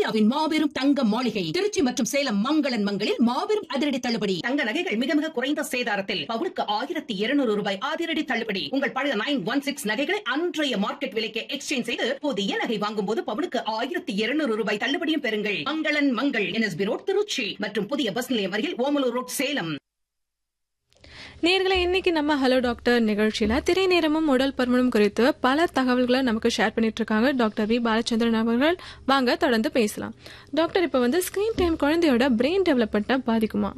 இந்தியாவின் மாபெரும் தங்க மாளிகை திருச்சி மற்றும் சேலம் மங்களன் மங்களில் மாபெரும் அதிரடி தள்ளுபடி தங்க நகைகள் மிக மிக குறைந்த சேதாரத்தில் பவுனுக்கு ஆயிரத்தி இருநூறு ரூபாய் அதிரடி தள்ளுபடி உங்கள் பழைய நைன் ஒன் சிக்ஸ் நகைகளை அன்றைய மார்க்கெட் விலைக்கு எக்ஸ்சேஞ்ச் செய்து புதிய நகை வாங்கும் போது பவுனுக்கு ஆயிரத்தி இருநூறு ரூபாய் தள்ளுபடியும் பெறுங்கள் மங்களன் மங்கள் என்எஸ்பி ரோட் திருச்சி மற்றும் புதிய பஸ் நிலையம் அருகில் ஓமலூர் ரோட் சேலம் நேர்களை இன்னைக்கு நம்ம ஹலோ டாக்டர் நிகழ்ச்சியில திரை நேரமும் உடல் பருமனும் குறித்து பல தகவல்களை நமக்கு ஷேர் பண்ணிட்டு இருக்காங்க டாக்டர் வி பாலச்சந்திரன் அவர்கள் வாங்க தொடர்ந்து பேசலாம் டாக்டர் இப்போ வந்து ஸ்கிரீன் டைம் குழந்தையோட பிரெயின் டெவலப்மெண்ட்டை பாதிக்குமா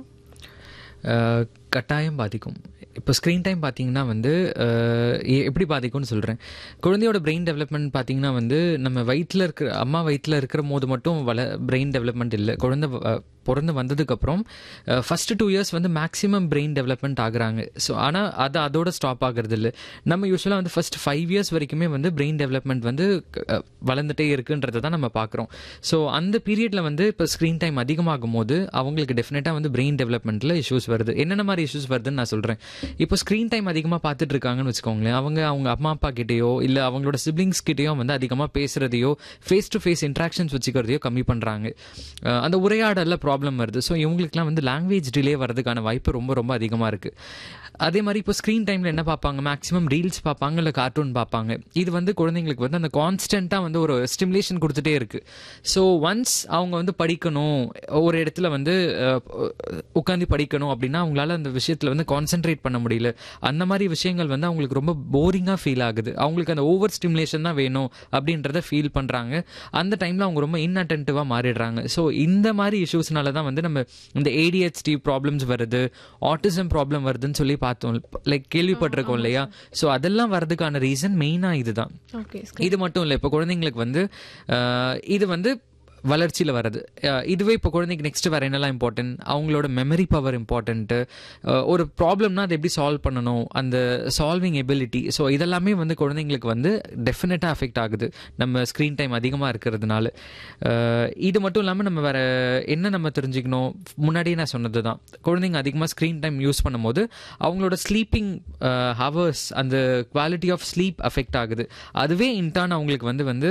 அஹ், கட்டாயம் பாதிக்கும் இப்போ ஸ்க்ரீன் டைம் பார்த்தீங்கன்னா வந்து அஹ், எ- எப்படி பாதிக்கும்னு சொல்கிறேன் குழந்தையோட பிரெயின் டெவலப்மெண்ட் பார்த்தீங்கன்னா வந்து நம்ம வயிற்றில் இருக்கிற அம்மா வயிற்றில் இருக்கிற போது மட்டும் வள பிரெயின் டெவலப்மெண்ட் இல்லை குழந்தை வ- பிறந்து வந்ததுக்கப்புறம் ஃபஸ்ட்டு டூ இயர்ஸ் வந்து மேக்ஸிமம் பிரெயின் டெவலப்மெண்ட் ஆகுறாங்க ஸோ ஆனால் அது அதோட ஸ்டாப் ஆகுறது இல்லை நம்ம யூஸ்வலாக வந்து ஃபஸ்ட் ஃபைவ் இயர்ஸ் வரைக்குமே வந்து பிரெயின் டெவலப்மெண்ட் வந்து அஹ், வளர்ந்துட்டே இருக்குன்றதை தான் நம்ம பார்க்குறோம் ஸோ அந்த பீரியடில் வந்து இப்போ ஸ்க்ரீன் டைம் அதிகமாகும் போது அவங்களுக்கு டெஃபினட்டாக வந்து பிரெயின் டெவலப்மெண்ட்டில் இஷ்யூஸ் வருது என்னென்ன மாதிரி இஷ்யூஸ் வருதுன்னு நான் சொல்கிறேன் இப்போ ஸ்க்ரீன் டைம் அதிகமாக பார்த்துட்டு இருக்காங்கன்னு வச்சுக்கோங்களேன் அவங்க அவங்க அம்மா அப்பா கிட்டேயோ இல்லை அவங்களோட சிப்ளிங்ஸ் கிட்டேயோ வந்து அதிகமாக பேசுகிறதையோ ஃபேஸ் டு ஃபேஸ் இன்ட்ராக்ஷன்ஸ் வச்சுக்கிறதையோ கம்மி பண்ணுறாங்க அந்த உரையாடலில் ப்ராப்ளம் வருது ஸோ இவங்களுக்குலாம் வந்து லாங்குவேஜ் டிலே வரதுக்கான வாய்ப்பு ரொம்ப ரொம்ப அதிகமாக இருக்குது அதே மாதிரி இப்போ ஸ்க்ரீன் டைமில் என்ன பார்ப்பாங்க மேக்ஸிமம் ரீல்ஸ் பார்ப்பாங்க இல்லை கார்ட்டூன் பார்ப்பாங்க இது வந்து குழந்தைங்களுக்கு வந்து அந்த கான்ஸ்டண்ட்டாக வந்து ஒரு ஸ்டிமுலேஷன் கொடுத்துட்டே இருக்குது ஸோ ஒன்ஸ் அவங்க வந்து படிக்கணும் ஒரு இடத்துல வந்து உட்காந்து படிக்கணும் அப்படின்னா அவங்களால அந்த விஷயத்தில் வந்து கான்சென்ட்ரேட் பண்ண முடியல அந்த மாதிரி விஷயங்கள் வந்து அவங்களுக்கு ரொம்ப போரிங்காக ஃபீல் ஆகுது அவங்களுக்கு அந்த ஓவர் ஸ்டிமுலேஷன் தான் வேணும் அப்படின்றத ஃபீல் பண்ணுறாங்க அந்த டைமில் அவங்க ரொம்ப இன்அட்டென்டிவாக மாறிடுறாங்க ஸோ இந்த மாதிரி இஷ்யூஸ்னால தான் வந்து நம்ம இந்த ஏடிஹெச்டி ப்ராப்ளம்ஸ் வருது ஆட்டிசம் ப்ராப்ளம் வருதுன்னு சொல்லி பார்த்தோம் லைக் கேள்விப்பட்டிருக்கோம் இல்லையா ஸோ அதெல்லாம் வரதுக்கான ரீசன் மெயினாக இதுதான் ஓகே இது மட்டும் இல்லை இப்போ குழந்தைங்களுக்கு வந்து அஹ், இது வந்து வளர்ச்சியில் வருது அஹ், இதுவே இப்போ குழந்தைக்கு நெக்ஸ்ட் வேறு என்னெல்லாம் இம்பார்ட்டன்ட் அவங்களோட மெமரி பவர் இம்பார்ட்டன்ட்டு ஒரு ப்ராப்ளம்னா அதை எப்படி சால்வ் பண்ணணும் அந்த சால்விங் எபிலிட்டி ஸோ இதெல்லாமே வந்து குழந்தைங்களுக்கு வந்து டெஃபினட்டாக அஃபெக்ட் ஆகுது நம்ம ஸ்க்ரீன் டைம் அதிகமாக இருக்கிறதுனால அஹ், இது மட்டும் இல்லாமல் நம்ம வேறு என்ன நம்ம தெரிஞ்சுக்கணும் முன்னாடியே நான் சொன்னது தான் குழந்தைங்க அதிகமாக ஸ்க்ரீன் டைம் யூஸ் பண்ணும்போது அவங்களோட ஸ்லீப்பிங் ஹவர்ஸ் அந்த குவாலிட்டி ஆஃப் ஸ்லீப் அஃபெக்ட் ஆகுது அதுவே இன்டர்ன் அவங்களுக்கு வந்து வந்து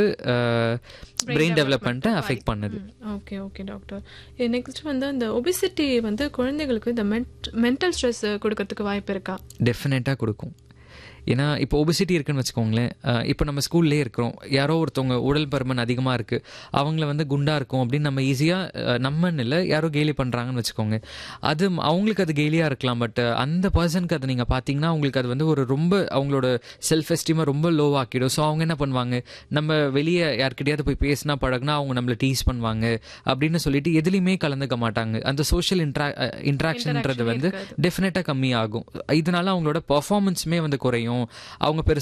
பிரெயின் டெவலப்மெண்ட்டை அஃபெக்ட் பண்ணுது ஓகே ஓகே டாக்டர் நெக்ஸ்ட் வந்து இந்த ஒபிசிட்டி வந்து குழந்தைகளுக்கு இந்த மென்டல் ஸ்ட்ரெஸ் கொடுக்கறதுக்கு வாய்ப்பு இருக்கா டெஃபினட்டாக கொடுக்கும் ஏன்னா இப்போ ஒபிசிட்டி இருக்குன்னு வச்சுக்கோங்களேன் அஹ் இப்போ நம்ம ஸ்கூல்லே இருக்கிறோம் யாரோ ஒருத்தவங்க உடல் பருமன் அதிகமாக இருக்குது அவங்கள வந்து குண்டா இருக்கும் அப்படின்னு நம்ம ஈஸியாக நம்மன்னு இல்லை யாரோ கேலி பண்ணுறாங்கன்னு வச்சுக்கோங்க அது ம- அவங்களுக்கு அது கேலியாக இருக்கலாம் பட் அந்த பர்சனுக்கு அதை நீங்கள் பார்த்தீங்கன்னா அவங்களுக்கு அது வந்து ஒரு ரொம்ப அவங்களோட செல்ஃப் எஸ்டீமை ரொம்ப லோ ஆக்கிடும் ஸோ அவங்க என்ன பண்ணுவாங்க நம்ம வெளியே யார்கிட்டயாவது போய் பேசினா பழகுனா அவங்க நம்மளை டீஸ் பண்ணுவாங்க அப்படின்னு சொல்லிட்டு எதுலேயுமே கலந்துக்க மாட்டாங்க அந்த சோஷியல் இன்ட்ரா இன்ட்ராக்ஷன்ன்றது வந்து டெஃபினட்டாக கம்மியாகும் இதனால அவங்களோட பர்ஃபார்மன்ஸுமே வந்து குறையும் அவங்க பெருசா